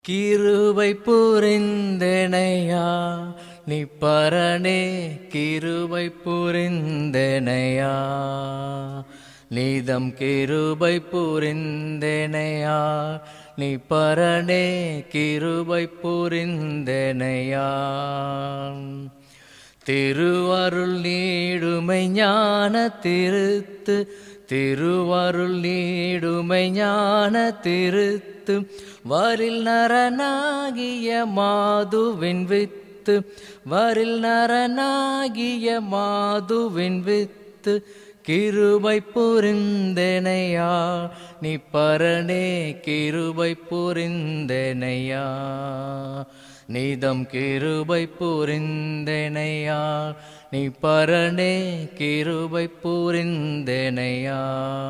கிருபை புரிந்தனையா நீ பரணே கிருபை புரிந்தனையா நீதம் கிருபை புரிந்தனையா நீ பரணே கிருபை புரிந்தனையா திருவருள் நீடுமை ஞான திருத்து திருவருள் நீடுமை ஞான திருத்து வரில் நரனாகிய மாதுவின் வித்து வரில் நரனாகிய மாதுவின் வித்து கிருபை புரிந்தனையா நீ பரணே கிருபை புரிந்தனையா நீதம் கிருபை புரிந்தனையா நீ பரணே கிருபை புரிந்தனையா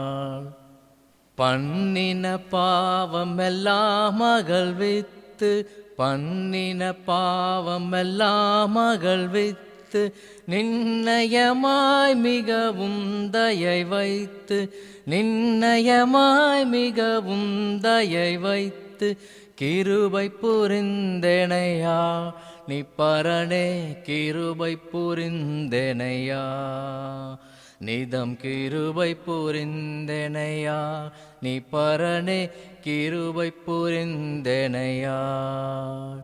பண்ணின பாவமெல்லாம் மகள்வித்து பண்ணின பாவமெல்லாம் மகள்வித்து நின்னயமாய் மிகவும் தயை வைத்து நின்னயமாய் மிகவும் தயை வைத்து கிருபை புரிந்தனையா நீ பரணே கிருபை புரிந்தனையா நிதம் கிருபை புரிந்தனையா நீ பரணே கிருபை புரிந்தனையா